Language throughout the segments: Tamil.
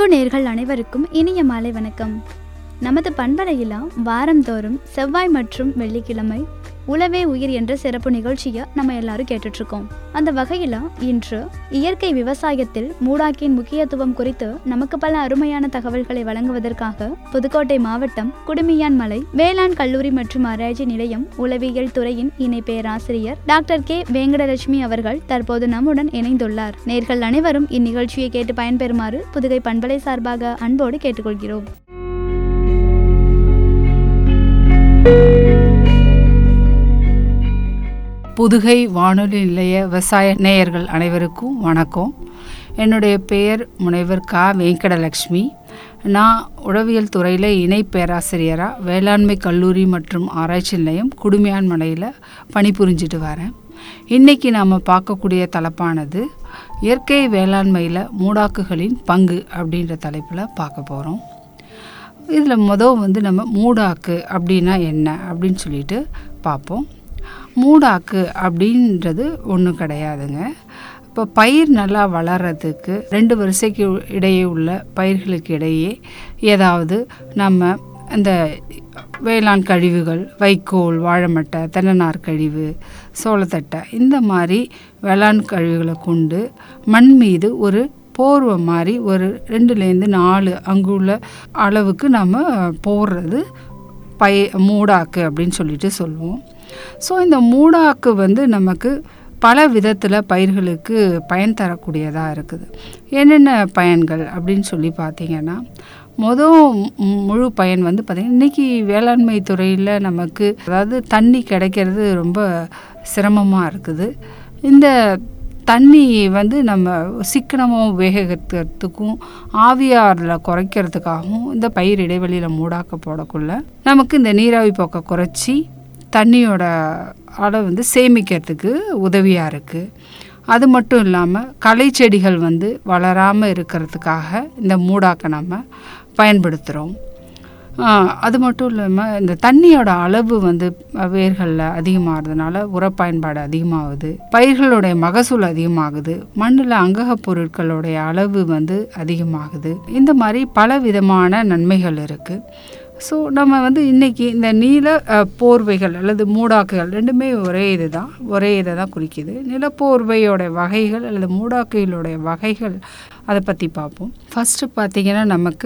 அன்பு நேர்கள் அனைவருக்கும் இனிய மாலை வணக்கம் நமது பண்பலையிலா வாரந்தோறும் செவ்வாய் மற்றும் வெள்ளிக்கிழமை உளவே உயிர் என்ற சிறப்பு நிகழ்ச்சியை நம்ம எல்லாரும் கேட்டுட்டு இருக்கோம் அந்த வகையில இன்று இயற்கை விவசாயத்தில் மூடாக்கின் முக்கியத்துவம் குறித்து நமக்கு பல அருமையான தகவல்களை வழங்குவதற்காக புதுக்கோட்டை மாவட்டம் குடுமியான் மலை வேளாண் கல்லூரி மற்றும் ஆராய்ச்சி நிலையம் உளவியல் துறையின் இணை பேராசிரியர் டாக்டர் கே வேங்கடலட்சுமி அவர்கள் தற்போது நம்முடன் இணைந்துள்ளார் நேர்கள் அனைவரும் இந்நிகழ்ச்சியை கேட்டு பயன்பெறுமாறு புதுகை பண்பலை சார்பாக அன்போடு கேட்டுக்கொள்கிறோம் புதுகை வானொலி நிலைய விவசாய நேயர்கள் அனைவருக்கும் வணக்கம் என்னுடைய பெயர் முனைவர் கா வெங்கடலக்ஷ்மி நான் உளவியல் துறையில் இணை பேராசிரியராக வேளாண்மை கல்லூரி மற்றும் ஆராய்ச்சி நிலையம் குடுமியான் மலையில் பணிபுரிஞ்சிட்டு வரேன் இன்றைக்கி நாம் பார்க்கக்கூடிய தலைப்பானது இயற்கை வேளாண்மையில் மூடாக்குகளின் பங்கு அப்படின்ற தலைப்பில் பார்க்க போகிறோம் இதில் மொதல் வந்து நம்ம மூடாக்கு அப்படின்னா என்ன அப்படின்னு சொல்லிட்டு பார்ப்போம் மூடாக்கு அப்படின்றது ஒன்றும் கிடையாதுங்க இப்போ பயிர் நல்லா வளர்கிறதுக்கு ரெண்டு வரிசைக்கு இடையே உள்ள பயிர்களுக்கு இடையே ஏதாவது நம்ம இந்த வேளாண் கழிவுகள் வைக்கோல் வாழைமட்டை தென்னநார் கழிவு சோளத்தட்டை இந்த மாதிரி வேளாண் கழிவுகளை கொண்டு மண் மீது ஒரு போர்வை மாதிரி ஒரு ரெண்டுலேருந்து நாலு அங்குள்ள அளவுக்கு நம்ம போடுறது பய மூடாக்கு அப்படின்னு சொல்லிட்டு சொல்லுவோம் ஸோ இந்த மூடாக்கு வந்து நமக்கு பல விதத்தில் பயிர்களுக்கு பயன் தரக்கூடியதாக இருக்குது என்னென்ன பயன்கள் அப்படின்னு சொல்லி பார்த்தீங்கன்னா மொதல் முழு பயன் வந்து பார்த்திங்கன்னா இன்றைக்கி வேளாண்மை துறையில் நமக்கு அதாவது தண்ணி கிடைக்கிறது ரொம்ப சிரமமாக இருக்குது இந்த தண்ணி வந்து நம்ம சிக்கனமாக உபயோகிக்கிறதுக்கும் ஆவியாரில் குறைக்கிறதுக்காகவும் இந்த பயிர் இடைவெளியில் மூடாக்க போடக்குள்ள நமக்கு இந்த நீராவி போக்கை குறைச்சி தண்ணியோட அளவு வந்து சேமிக்கிறதுக்கு உதவியாக இருக்குது அது மட்டும் இல்லாமல் களை செடிகள் வந்து வளராமல் இருக்கிறதுக்காக இந்த மூடாக்கை நம்ம பயன்படுத்துகிறோம் அது மட்டும் இல்லாமல் இந்த தண்ணியோட அளவு வந்து வேர்களில் அதிகமாகிறதுனால உர பயன்பாடு அதிகமாகுது பயிர்களுடைய மகசூல் அதிகமாகுது மண்ணில் அங்கக பொருட்களுடைய அளவு வந்து அதிகமாகுது இந்த மாதிரி பல விதமான நன்மைகள் இருக்குது ஸோ நம்ம வந்து இன்றைக்கி இந்த நீல போர்வைகள் அல்லது மூடாக்குகள் ரெண்டுமே ஒரே இது தான் ஒரே இதை தான் குறிக்குது நிலப்போர்வையோட வகைகள் அல்லது மூடாக்குகளுடைய வகைகள் அதை பற்றி பார்ப்போம் ஃபஸ்ட்டு பார்த்திங்கன்னா நமக்கு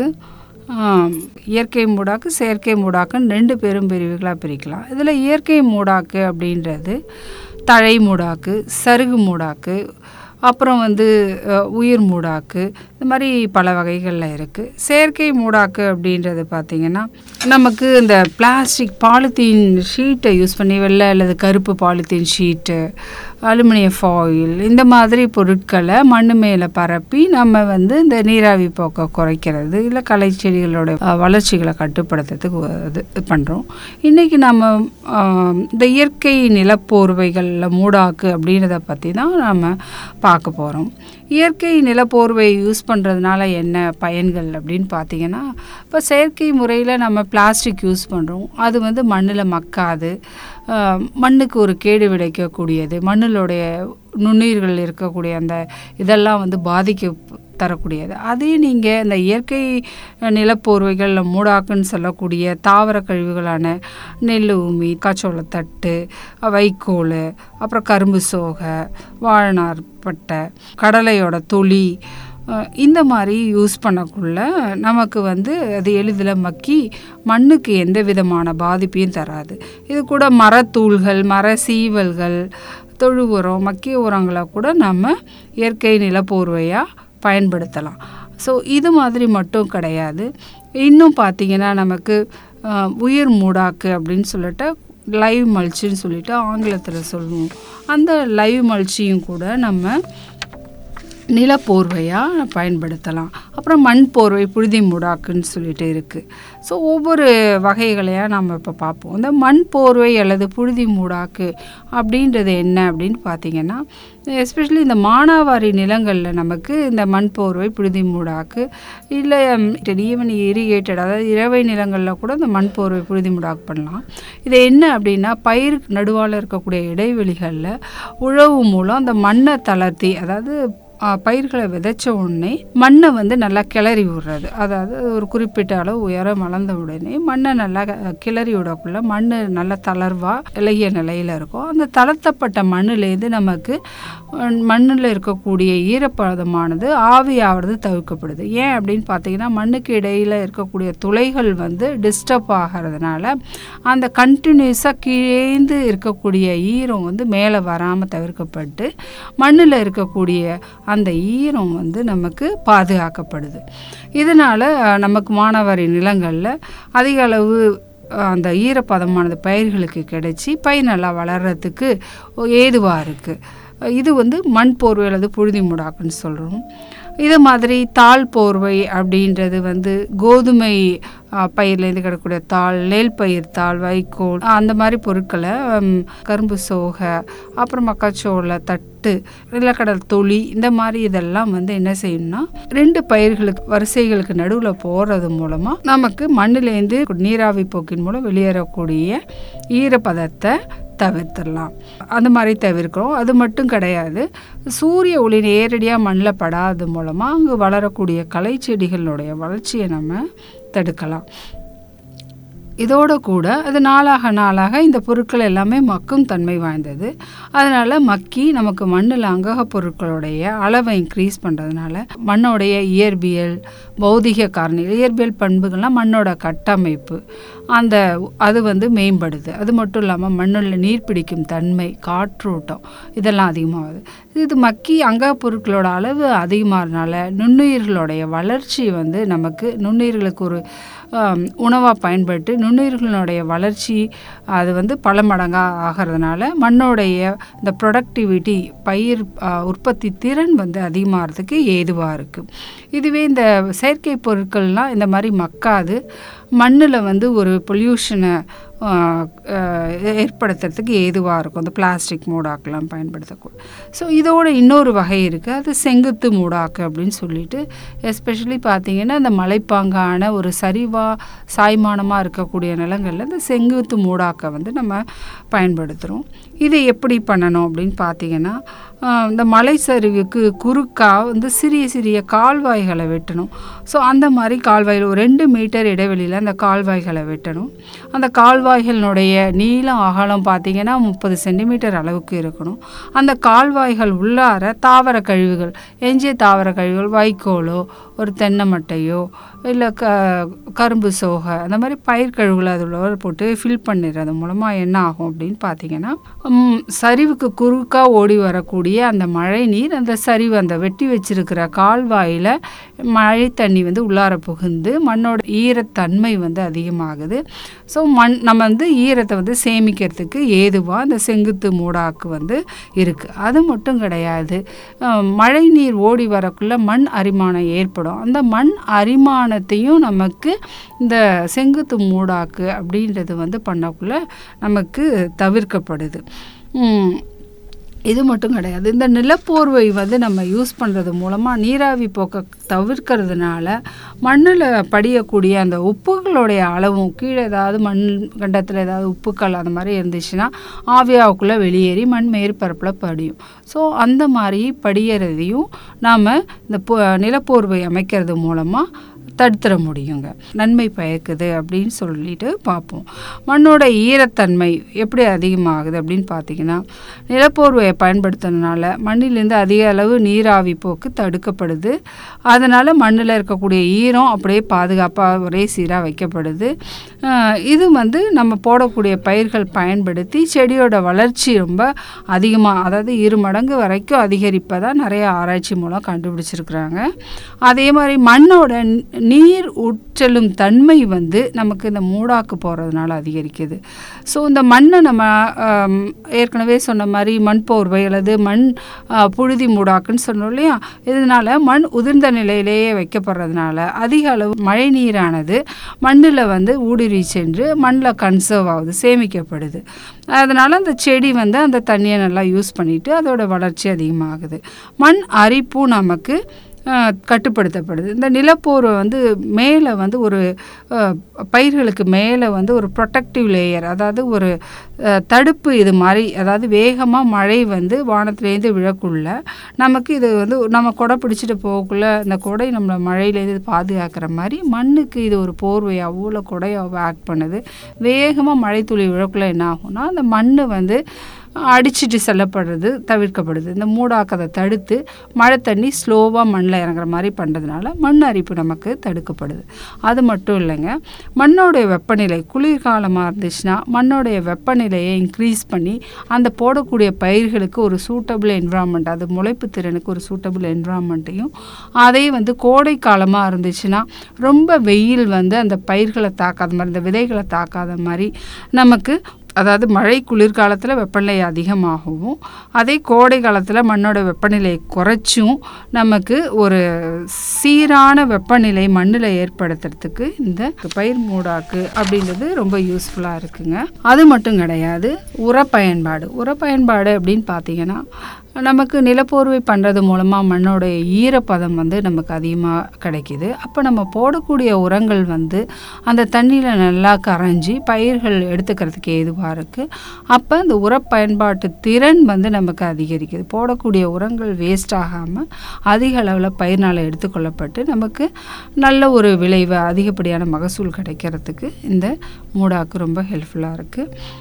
இயற்கை மூடாக்கு செயற்கை மூடாக்குன்னு ரெண்டு பெரும் பிரிவுகளாக பிரிக்கலாம் இதில் இயற்கை மூடாக்கு அப்படின்றது தழை மூடாக்கு சருகு மூடாக்கு அப்புறம் வந்து உயிர் மூடாக்கு இந்த மாதிரி பல வகைகளில் இருக்குது செயற்கை மூடாக்கு அப்படின்றது பார்த்திங்கன்னா நமக்கு இந்த பிளாஸ்டிக் பாலித்தீன் ஷீட்டை யூஸ் பண்ணி வெள்ளை அல்லது கருப்பு பாலித்தீன் ஷீட்டு அலுமினியம் ஃபாயில் இந்த மாதிரி பொருட்களை மண் மேலே பரப்பி நம்ம வந்து இந்த நீராவி போக்கை குறைக்கிறது இல்லை களை செடிகளோட வளர்ச்சிகளை கட்டுப்படுத்துறதுக்கு இது பண்ணுறோம் இன்றைக்கி நம்ம இந்த இயற்கை நிலப்போர்வைகளில் மூடாக்கு அப்படின்றத பற்றி தான் நம்ம பார்க்க போகிறோம் இயற்கை நிலப்போர்வை யூஸ் பண்ணுறதுனால என்ன பயன்கள் அப்படின்னு பார்த்தீங்கன்னா இப்போ செயற்கை முறையில் நம்ம பிளாஸ்டிக் யூஸ் பண்ணுறோம் அது வந்து மண்ணில் மக்காது மண்ணுக்கு ஒரு கேடு விளைக்கக்கூடியது மண்ணிலுடைய நுண்ணுயிர்கள் இருக்கக்கூடிய அந்த இதெல்லாம் வந்து பாதிக்க தரக்கூடியது அதே நீங்கள் இந்த இயற்கை நிலப்போர்வைகளில் மூடாக்குன்னு சொல்லக்கூடிய தாவர கழிவுகளான நெல் உமி காச்சோளத்தட்டு வைக்கோல் அப்புறம் கரும்பு சோகை வாழைநார் பட்டை கடலையோட தொளி இந்த மாதிரி யூஸ் பண்ணக்குள்ள நமக்கு வந்து அது எளிதில் மக்கி மண்ணுக்கு எந்த விதமான பாதிப்பையும் தராது இது கூட மரத்தூள்கள் மர சீவல்கள் தொழு உரம் மக்கிய உரங்களை கூட நம்ம இயற்கை நிலப்போர்வையாக பயன்படுத்தலாம் ஸோ இது மாதிரி மட்டும் கிடையாது இன்னும் பார்த்திங்கன்னா நமக்கு உயிர் மூடாக்கு அப்படின்னு சொல்லிட்டு லைவ் மல்ச்சின்னு சொல்லிட்டு ஆங்கிலத்தில் சொல்லுவோம் அந்த லைவ் மல்ச்சியும் கூட நம்ம நிலப்போர்வையாக பயன்படுத்தலாம் அப்புறம் மண் போர்வை புழுதி மூடாக்குன்னு சொல்லிட்டு இருக்குது ஸோ ஒவ்வொரு வகைகளையாக நம்ம இப்போ பார்ப்போம் இந்த மண் போர்வை அல்லது புழுதி மூடாக்கு அப்படின்றது என்ன அப்படின்னு பார்த்தீங்கன்னா எஸ்பெஷலி இந்த மானாவாரி நிலங்களில் நமக்கு இந்த மண் போர்வை புழுதி மூடாக்கு இல்லை ஈவன் இரிகேட்டட் அதாவது இரவை நிலங்களில் கூட இந்த மண் போர்வை புழுதி மூடாக்கு பண்ணலாம் இது என்ன அப்படின்னா பயிர் நடுவால் இருக்கக்கூடிய இடைவெளிகளில் உழவு மூலம் அந்த மண்ணை தளர்த்தி அதாவது ஆ, பயிர்களை விதைச்ச உடனே மண்ணை வந்து நல்லா கிளறி விடுறது அதாவது ஒரு குறிப்பிட்ட அளவு உயரம் வளர்ந்த உடனே மண்ணை நல்லா க- கிளறி விடக்குள்ள மண் நல்லா தளர்வாக இலகிய நிலையில் இருக்கும் அந்த தளர்த்தப்பட்ட மண்ணிலேருந்து நமக்கு மண்ணில் இருக்கக்கூடிய ஈரப்பதமானது ஆவியாகிறது தவிர்க்கப்படுது ஏன் அப்படின்னு பார்த்தீங்கன்னா மண்ணுக்கு இடையில் இருக்கக்கூடிய துளைகள் வந்து டிஸ்டர்ப் ஆகிறதுனால அந்த கண்டினியூஸாக கீழேந்து இருக்கக்கூடிய ஈரம் வந்து மேலே வராமல் தவிர்க்கப்பட்டு மண்ணில் இருக்கக்கூடிய அந்த ஈரம் வந்து நமக்கு பாதுகாக்கப்படுது இதனால் நமக்கு மானாவாரி நிலங்களில் அதிக அளவு அஹ், அந்த ஈரப்பதமானது பயிர்களுக்கு கிடைச்சி பயிர் நல்லா வளர்கிறதுக்கு ஏதுவாக இருக்குது இது வந்து மண் போர்வை அல்லது புழுதி முடாக்குன்னு சொல்கிறோம் இது மாதிரி தாள் போர்வை அப்படின்றது வந்து கோதுமை அஹ், பயிர்லேருந்து கிடைக்கக்கூடிய தாள் நெல் பயிர் தாள் வைக்கோல் அந்த மாதிரி பொருட்களை ஹம், கரும்பு சோகை அப்புறம் மக்காச்சோள தட்டு நிலக்கடல் தொளி இந்த மாதிரி இதெல்லாம் வந்து என்ன செய்யணும்னா ரெண்டு பயிர்களுக்கு வரிசைகளுக்கு நடுவில் போகிறது மூலமாக நமக்கு மண்ணிலேருந்து நீராவி போக்கின் மூலம் வெளியேறக்கூடிய ஈரப்பதத்தை தவிர்த்திடலாம் அந்த மாதிரி தவிர்க்கிறோம் அது மட்டும் கிடையாது சூரிய ஒளி நேரடியாக மண்ணில் படாதது மூலமாக அங்கே வளரக்கூடிய களை செடிகளுடைய வளர்ச்சியை நம்ம தடுக்கலாம் இதோட கூட அது நாளாக நாளாக இந்த பொருட்கள் எல்லாமே மக்கும் தன்மை வாய்ந்தது அதனால் மக்கி நமக்கு மண்ணில் அங்கக பொருட்களுடைய அளவை இன்க்ரீஸ் பண்ணுறதுனால மண்ணோடைய இயற்பியல் பௌதிக காரணிகள் இயற்பியல் பண்புகள்லாம் மண்ணோட கட்டமைப்பு அந்த அது வந்து மேம்படுது அது மட்டும் இல்லாமல் மண்ணில் நீர் பிடிக்கும் தன்மை காற்றோட்டம் இதெல்லாம் அதிகமாகுது இது மக்கி அங்கக பொருட்களோட அளவு அதிகமாகிறதுனால நுண்ணுயிர்களுடைய வளர்ச்சி வந்து நமக்கு நுண்ணுயிர்களுக்கு ஒரு உணவாக பயன்பட்டு நுண்ணுயிர்களுடைய வளர்ச்சி அது வந்து பல மடங்காக ஆகிறதுனால மண்ணோடைய இந்த ப்ரொடக்டிவிட்டி பயிர் ஆ, உற்பத்தி திறன் வந்து அதிகமாகிறதுக்கு ஏதுவாக இருக்குது இதுவே இந்த செயற்கை பொருட்கள்லாம் இந்த மாதிரி மக்காது மண்ணில் வந்து ஒரு பொல்யூஷனை ஏற்படுத்துறதுக்கு ஏதுவாக இருக்கும் இந்த பிளாஸ்டிக் மூடாக்கெல்லாம் பயன்படுத்தக்கூடும் ஸோ இதோட இன்னொரு வகை இருக்குது அது செங்குத்து மூடாக்கு அப்படின்னு சொல்லிட்டு எஸ்பெஷலி பார்த்தீங்கன்னா இந்த மலைப்பாங்கான ஒரு சரிவாக சாய்மானமாக இருக்கக்கூடிய நிலங்களில் இந்த செங்குத்து மூடாக்கை வந்து நம்ம பயன்படுத்துகிறோம் இதை எப்படி பண்ணணும் அப்படின்னு பார்த்தீங்கன்னா ஆஹ், இந்த மலை சரிவுக்கு குறுக்கா வந்து சிறிய சிறிய கால்வாய்களை வெட்டணும் ஸோ அந்த மாதிரி கால்வாயில் ஒரு ரெண்டு மீட்டர் இடைவெளியில் அந்த கால்வாய்களை வெட்டணும் அந்த கால்வாய்களினுடைய நீளம் அகலம் பார்த்தீங்கன்னா முப்பது சென்டிமீட்டர் அளவுக்கு இருக்கணும் அந்த கால்வாய்கள் உள்ளார தாவர கழிவுகள் எஞ்சிய தாவர கழிவுகள் வைக்கோலோ ஒரு தென்னை மட்டையோ இல்லை க கரும்பு சோகை அந்த மாதிரி பயிர் கழிவுகளை அதில் போட்டு ஃபில் பண்ணிடுறது மூலமாக என்ன ஆகும் அப்படின்னு பார்த்தீங்கன்னா ம், சரிவுக்கு குறுக்கா ஓடி வரக்கூடிய அந்த மழை நீர் அந்த சரிவு அந்த வெட்டி வச்சிருக்கிற கால்வாயில் மழை தண்ணி வந்து உள்ளார புகுந்து மண்ணோட ஈரத்தன்மை வந்து அதிகமாகுது ஸோ மண் நம்ம வந்து ஈரத்தை வந்து சேமிக்கிறதுக்கு ஏதுவாக அந்த செங்குத்து மூடாக்கு வந்து இருக்குது அது மட்டும் கிடையாது அஹ், மழை நீர் ஓடி வரக்குள்ள மண் அரிமானம் ஏற்படும் அந்த மண் அரிமானத்தையும் நமக்கு இந்த செங்குத்து மூடாக்கு அப்படின்றது வந்து பண்ணக்குள்ள நமக்கு தவிர்க்கப்படுது உம், இது மட்டும் கிடையாது இந்த நிலப்போர்வை வந்து நம்ம யூஸ் பண்ணுறது மூலமாக நீராவி போக்க தவிர்க்கிறதுனால மண்ணில் படியக்கூடிய அந்த உப்புகளுடைய அளவும் கீழே ஏதாவது மண் கண்டத்தில் ஏதாவது உப்புக்கள் அந்த மாதிரி இருந்துச்சுன்னா ஆவியாவுக்குள்ளே வெளியேறி மண் மேற்பரப்பில் படியும் ஸோ அந்த மாதிரி படியறதையும் நாம் இந்த பொ நிலப்போர்வை அமைக்கிறது மூலமாக தடுத்துட முடியுங்க நன்மை பயக்குது அப்படின்னு சொல்லிட்டு பார்ப்போம் மண்ணோட ஈரத்தன்மை எப்படி அதிகமாகுது அப்படின்னு பார்த்தீங்கன்னா நிலப்போர்வையை பயன்படுத்துறதுனால மண்ணிலேருந்து அதிக அளவு நீராவி போக்கு தடுக்கப்படுது அதனால் மண்ணில் இருக்கக்கூடிய ஈரம் அப்படியே பாதுகாப்பாக ஒரே சீராக வைக்கப்படுது அஹ் இது வந்து நம்ம போடக்கூடிய பயிர்கள் பயன்படுத்தி செடியோட வளர்ச்சி ரொம்ப அதிகமாக அதாவது இரு மடங்கு வரைக்கும் அதிகரிப்பதாக நிறைய ஆராய்ச்சி மூலம் கண்டுபிடிச்சிருக்கிறாங்க அதே மாதிரி மண்ணோட ந- நீர் உட்செல்லும் தன்மை வந்து நமக்கு இந்த மூடாக்கு போகிறதுனால அதிகரிக்குது ஸோ இந்த மண்ணை நம்ம ஆம், ஏற்கனவே சொன்ன மாதிரி மண் போர்வை அல்லது மண் ஆ, புழுதி மூடாக்குன்னு சொன்னோம் இல்லையா இதனால் மண் உதிர்ந்த நிலையிலேயே வைக்கப்படுறதுனால அதிக அளவு மழை நீரானது மண்ணில் வந்து ஊடுருவி சென்று மண்ணில் கன்சர்வ் ஆகுது சேமிக்கப்படுது அதனால் அந்த செடி வந்து அந்த தண்ணியை நல்லா யூஸ் பண்ணிட்டு அதோட வளர்ச்சி அதிகமாகுது மண் அரிப்பும் நமக்கு அஹ், கட்டுப்படுத்தப்படுது இந்த நிலப்போர்வை வந்து மேலே வந்து ஒரு அஹ், பயிர்களுக்கு மேலே வந்து ஒரு ப்ரொடெக்டிவ் லேயர் அதாவது ஒரு அஹ், தடுப்பு இது மாதிரி அதாவது வேகமாக மழை வந்து வானத்துலேருந்து விழக்குள்ள நமக்கு இது வந்து நம்ம கொடை பிடிச்சிட்டு போகக்குள்ள இந்த கொடை நம்மளை மழையிலேருந்து பாதுகாக்கிற மாதிரி மண்ணுக்கு இது ஒரு போர்வையாகவோ இல்லை கொடையாகவோ ஆக்ட் பண்ணுது வேகமாக மழை துளி விழக்குள்ள என்ன ஆகும்னா அந்த மண் வந்து அடிச்சிட்டு செல்லப்படுறது தவிர்க்கப்படுது இந்த மூடாக்கதை தடுத்து மழை தண்ணி ஸ்லோவாக மண்ணில் இறங்குற மாதிரி பண்ணுறதுனால மண் அரிப்பு நமக்கு தடுக்கப்படுது அது மட்டும் இல்லைங்க மண்ணோடைய வெப்பநிலை குளிர்காலமாக இருந்துச்சுன்னா மண்ணோடைய வெப்பநிலையை இன்க்ரீஸ் பண்ணி அந்த போடக்கூடிய பயிர்களுக்கு ஒரு சூட்டபிள் என்விரான்மெண்ட் அது முளைப்பு திறனுக்கு ஒரு சூட்டபிள் என்விரான்மெண்ட்டையும் அதே வந்து கோடை காலமாக இருந்துச்சுன்னா ரொம்ப வெயில் வந்து அந்த பயிர்களை தாக்காத மாதிரி இந்த விதைகளை தாக்காத மாதிரி நமக்கு அதாவது மழை குளிர்காலத்தில் வெப்பநிலை அதிகமாகவும் அதே கோடை காலத்தில் மண்ணோட வெப்பநிலையை குறைச்சும் நமக்கு ஒரு சீரான வெப்பநிலை மண்ணில் ஏற்படுத்துறதுக்கு இந்த பயிர் மூடாக்கு அப்படின்றது ரொம்ப யூஸ்ஃபுல்லாக இருக்குங்க அது மட்டும் கிடையாது உர பயன்பாடு உர பயன்பாடு அப்படின்னு பார்த்தீங்கன்னா நமக்கு நிலப்போர்வை பண்ணுறது மூலமாக மண்ணோடைய ஈரப்பதம் வந்து நமக்கு அதிகமாக கிடைக்கிது அப்போ நம்ம போடக்கூடிய உரங்கள் வந்து அந்த தண்ணியில் நல்லா கரைஞ்சி பயிர்கள் எடுத்துக்கிறதுக்கு ஏதுவாக இருக்குது அப்போ இந்த உர பயன்பாட்டு திறன் வந்து நமக்கு அதிகரிக்குது போடக்கூடிய உரங்கள் வேஸ்ட் ஆகாமல் அதிக அளவில் பயிர்னால் எடுத்துக்கொள்ளப்பட்டு நமக்கு நல்ல ஒரு விளைவு அதிகப்படியான மகசூல் கிடைக்கிறதுக்கு இந்த மூடாக்கு ரொம்ப ஹெல்ப்ஃபுல்லாக இருக்குது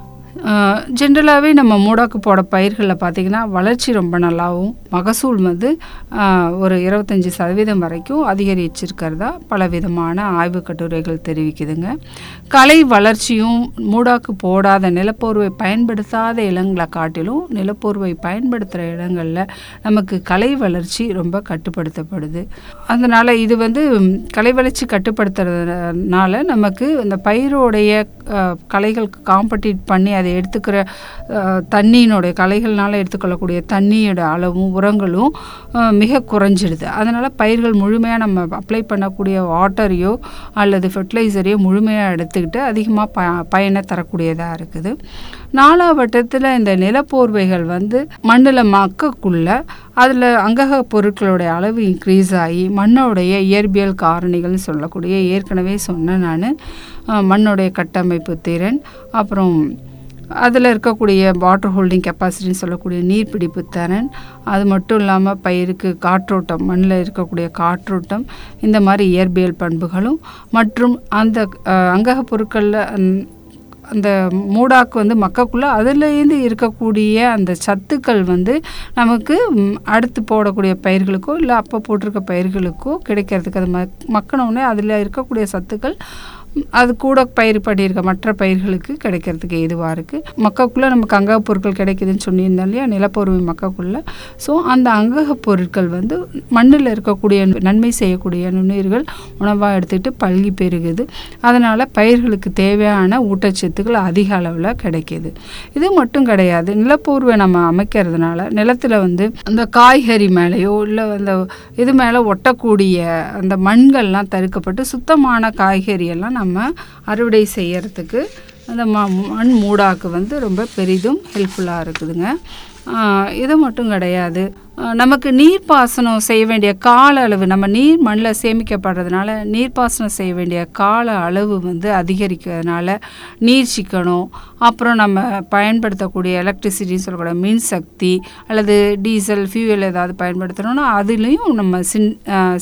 ஜென்ரலாகவே நம்ம மூடாக்கு போட பயிர்களில் பார்த்திங்கன்னா வளர்ச்சி ரொம்ப நல்லாவும் மகசூல் வந்து ஆஹ், ஒரு இருபத்தஞ்சி சதவீதம் வரைக்கும் அதிகரிச்சிருக்கிறதா பல விதமான ஆய்வு கட்டுரைகள் தெரிவிக்குதுங்க கலை வளர்ச்சியும் மூடாக்கு போடாத நிலப்போர்வை பயன்படுத்தாத இடங்களை காட்டிலும் நிலப்போர்வை பயன்படுத்துகிற இடங்களில் நமக்கு கலை வளர்ச்சி ரொம்ப கட்டுப்படுத்தப்படுது அதனால் இது வந்து ம், கலை வளர்ச்சி கட்டுப்படுத்துறதுனால நமக்கு இந்த பயிரோடைய அஹ், களைகள் காம்படிட் பண்ணி அதை எடுத்துக்கிற அஹ், தண்ணியினுடைய களைகள்னால எடுத்துக்கொள்ளக்கூடிய தண்ணியோட அளவும் உரங்களும் அஹ், மிக குறைஞ்சிடுது அதனால் பயிர்கள் முழுமையாக நம்ம அப்ளை பண்ணக்கூடிய வாட்டரையோ அல்லது ஃபெர்டிலைசரையோ முழுமையாக எடுத்துக்கிட்டு அதிகமாக ப பயனை தரக்கூடியதாக இருக்குது நாலாவட்டத்தில் இந்த நிலப்போர்வைகள் வந்து மண்ணில் மக்கக்குள்ள அதில் அங்கக பொருட்களுடைய அளவு இன்க்ரீஸ் ஆகி மண்ணோடைய இயற்பியல் காரணிகள்னு சொல்லக்கூடிய ஏற்கனவே சொன்னேன் நான் மண்ணோடைய கட்டமைப்பு திறன் அப்புறம் அதில் இருக்கக்கூடிய வாட்டர் ஹோல்டிங் கெப்பாசிட்டின்னு சொல்லக்கூடிய நீர்பிடிப்பு திறன் அது மட்டும் இல்லாமல் பயிருக்கு காற்றோட்டம் மண்ணில் இருக்கக்கூடிய காற்றோட்டம் இந்த மாதிரி இயற்பியல் பண்புகளும் மற்றும் அந்த அஹ், அங்கக பொருட்களில் அந்த மூடாக்கு வந்து மக்கக்குள்ளே அதுலேருந்து இருக்கக்கூடிய அந்த சத்துக்கள் வந்து நமக்கு ம், அடுத்து போடக்கூடிய பயிர்களுக்கோ இல்லை அப்போ போட்டிருக்க பயிர்களுக்கோ கிடைக்கிறதுக்கு அது மக் மக்கணுன்னே அதில் இருக்கக்கூடிய சத்துக்கள் ம், அது கூட பயிர் பண்ணியிருக்க மற்ற பயிர்களுக்கு கிடைக்கிறதுக்கு ஏதுவாக இருக்குது மக்கக்குள்ளே நமக்கு அங்கக பொருட்கள் கிடைக்குதுன்னு சொன்னியிருந்தோம் இல்லையா நிலப்பொருள் மக்கக்குள்ளே ஸோ அந்த அங்கக பொருட்கள் வந்து மண்ணில் இருக்கக்கூடிய நன்மை செய்யக்கூடிய நுண்ணுயிர்கள் உணவாக எடுத்துக்கிட்டு பல்கி பெருகுது அதனால் பயிர்களுக்கு தேவையான ஊட்டச்சத்துக்கள் அதிக அளவில் கிடைக்கிது இது மட்டும் கிடையாது நிலப்பூர்வை நம்ம அமைக்கிறதுனால நிலத்தில் வந்து அந்த காய்கறி மேலேயோ இல்லை அந்த இது மேலே ஒட்டக்கூடிய அந்த மண்கள்லாம் தடுக்கப்பட்டு சுத்தமான காய்கறி எல்லாம் நம்ம அறுவடை செய்யறதுக்கு அந்த ம மண் மூடாக்கு வந்து ரொம்ப பெரிதும் ஹெல்ப்ஃபுல்லாக இருக்குதுங்க ஆஹ் இது மட்டும் கிடையாது ஆஹ் நமக்கு நீர்ப்பாசனம் செய்ய வேண்டிய கால அளவு நம்ம நீர் மண்ணில் சேமிக்கப்படுறதுனால நீர்ப்பாசனம் செய்ய வேண்டிய கால அளவு வந்து அதிகரிக்கிறதுனால நீர் சிக்கனம் அப்புறம் நம்ம பயன்படுத்தக்கூடிய எலக்ட்ரிசிட்டின்னு சொல்லக்கூடிய மின்சக்தி அல்லது டீசல் ஃபியூவல் ஏதாவது பயன்படுத்துகிறோன்னா அதுலேயும் நம்ம சின்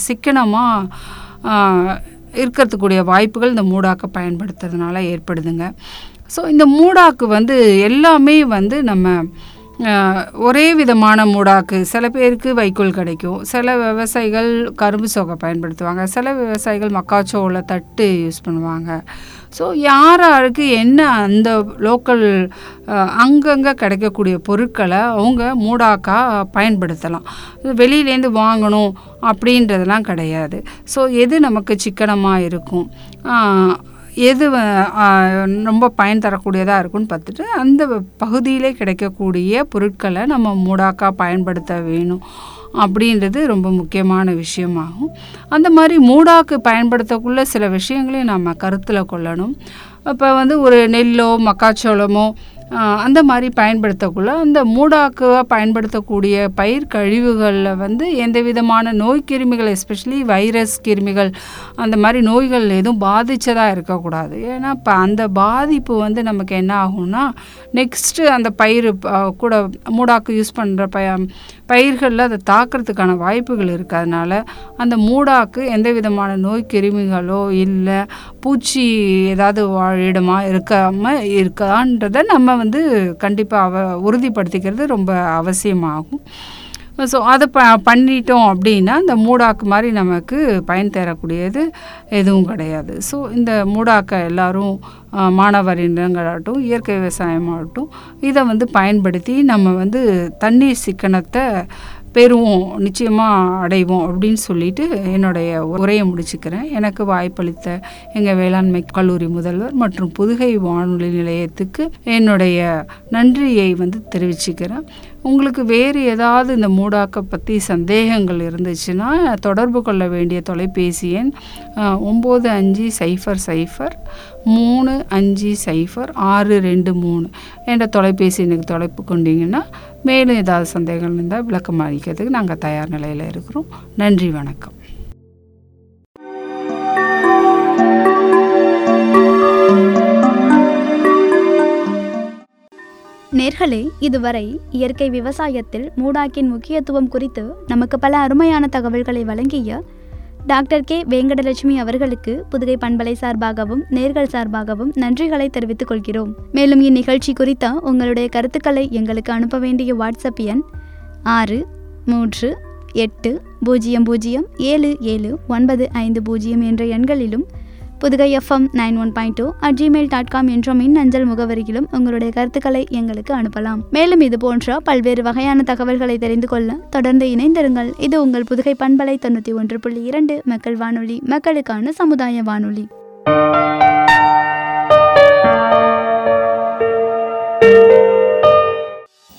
சிக்கனமாக இருக்கிறதுக்கூடிய வாய்ப்புகள் இந்த மூடாக்கை பயன்படுத்துறதுனால ஏற்படுதுங்க ஸோ இந்த மூடாக்கு வந்து எல்லாமே வந்து நம்ம அஹ், ஒரே விதமான மூடாக்கு சில பேருக்கு வைக்கோல் கிடைக்கும் சில விவசாயிகள் கரும்பு சோகை பயன்படுத்துவாங்க சில விவசாயிகள் மக்காச்சோள தட்டு யூஸ் பண்ணுவாங்க ஸோ யார் யாருக்கு என்ன அந்த லோக்கல் அங்கங்கே கிடைக்கக்கூடிய பொருட்களை அவங்க மூடாக்கா பயன்படுத்தலாம் வெளியிலேருந்து வாங்கணும் அப்படின்றதெல்லாம் கிடையாது ஸோ எது நமக்கு சிக்கனமாக இருக்கும் ஆஹ், எது வ- ஆஹ், ரொம்ப பயன் தரக்கூடியதாக இருக்கும்னு பார்த்துட்டு அந்த பகுதியிலே கிடைக்கக்கூடிய பொருட்களை நம்ம மூடாக்கா பயன்படுத்த வேணும் அப்படின்றது ரொம்ப முக்கியமான விஷயமாகும் அந்த மாதிரி மூடாக்கு பயன்படுத்தக்குள்ள சில விஷயங்களையும் நம்ம கருத்தில் கொள்ளணும் இப்போ வந்து ஒரு நெல்லோ மக்காச்சோளமோ ஆஹ் அந்த மாதிரி பயன்படுத்தக்குள்ள அந்த மூடாக்குவாக பயன்படுத்தக்கூடிய பயிர் கழிவுகளில் வந்து எந்த விதமான நோய் கிருமிகள் எஸ்பெஷலி வைரஸ் கிருமிகள் அந்த மாதிரி நோய்கள் எதுவும் பாதிச்சதாக இருக்கக்கூடாது ஏன்னா இப்போ அந்த பாதிப்பு வந்து நமக்கு என்ன ஆகும்னா நெக்ஸ்ட்டு அந்த பயிர் ஆஹ் கூட மூடாக்கு யூஸ் பண்ணுற பய பயிர்களில் அதை தாக்கிறதுக்கான வாய்ப்புகள் இருக்கிறதுனால அந்த மூடாக்கு எந்த விதமான நோய் கிருமிகளோ இல்லை பூச்சி ஏதாவது வாழிடமா இருக்காம இருக்கான்றதை நம்ம வந்து கண்டிப்பாக அவ உறுதிப்படுத்திக்கிறது ரொம்ப அவசியமாகும் ஸோ அதை ப பண்ணிட்டோம் அப்படின்னா இந்த மூடாக்கு மாதிரி நமக்கு பயன் தரக்கூடியது எதுவும் கிடையாது ஸோ இந்த மூடாக்கை எல்லாரும் ஆஹ், மாணவரினங்களாகட்டும் இயற்கை விவசாயமாகட்டும் இதை வந்து பயன்படுத்தி நம்ம வந்து தண்ணீர் சிக்கனத்தை பெறுவோம் நிச்சயமாக அடைவோம் அப்படின்னு சொல்லிட்டு என்னுடைய உரையை முடிச்சுக்கிறேன் எனக்கு வாய்ப்பளித்த எங்கள் வேளாண்மை கல்லூரி முதல்வர் மற்றும் புதுகை வானொலி நிலையத்துக்கு என்னுடைய நன்றியை வந்து தெரிவிச்சுக்கிறேன் உங்களுக்கு வேறு ஏதாவது இந்த மூடாக்க பற்றி சந்தேகங்கள் இருந்துச்சுன்னா தொடர்பு கொள்ள வேண்டிய தொலைபேசி எண் அஹ், ஒம்பது அஞ்சு சைஃபர் சைஃபர் மூணு அஞ்சு சைஃபர் ஆறு ரெண்டு மூணு என்ற தொலைபேசி எனக்கு தொலைப்பு கொண்டீங்கன்னா மேலும் ஏதாவது சந்தேகங்கள் இருந்தால் விளக்கம் அளிக்கிறதுக்கு நாங்கள் தயார் நிலையில் இருக்கிறோம் நன்றி வணக்கம் நேர்களே இதுவரை இயற்கை விவசாயத்தில் மூடாக்கின் முக்கியத்துவம் குறித்து நமக்கு பல அருமையான தகவல்களை வழங்கிய டாக்டர் கே வேங்கடலட்சுமி அவர்களுக்கு புதுகை பண்பலை சார்பாகவும் நேர்கள் சார்பாகவும் நன்றிகளை தெரிவித்துக் கொள்கிறோம் மேலும் இந்நிகழ்ச்சி குறித்த உங்களுடைய கருத்துக்களை எங்களுக்கு அனுப்ப வேண்டிய வாட்ஸ்அப் எண் ஆறு மூன்று எட்டு பூஜ்ஜியம் பூஜ்ஜியம் ஏழு ஏழு ஒன்பது ஐந்து பூஜ்ஜியம் என்ற எண்களிலும் Pudukai FM nine one point two at Gmail dot com என்ற மின் அஞ்சல் முகவரியிலும் உங்களுடைய கருத்துக்களை எங்களுக்கு அனுப்பலாம் மேலும் இது போன்ற பல்வேறு வகையான தகவல்களை தெரிந்து கொள்ள தொடர்ந்து இணைந்திருங்கள் இது உங்கள் புதுகை பண்பலை தொண்ணூற்றி ஒன்று புள்ளி இரண்டு மக்கள் வானொலி மக்களுக்கான சமுதாய வானொலி thank you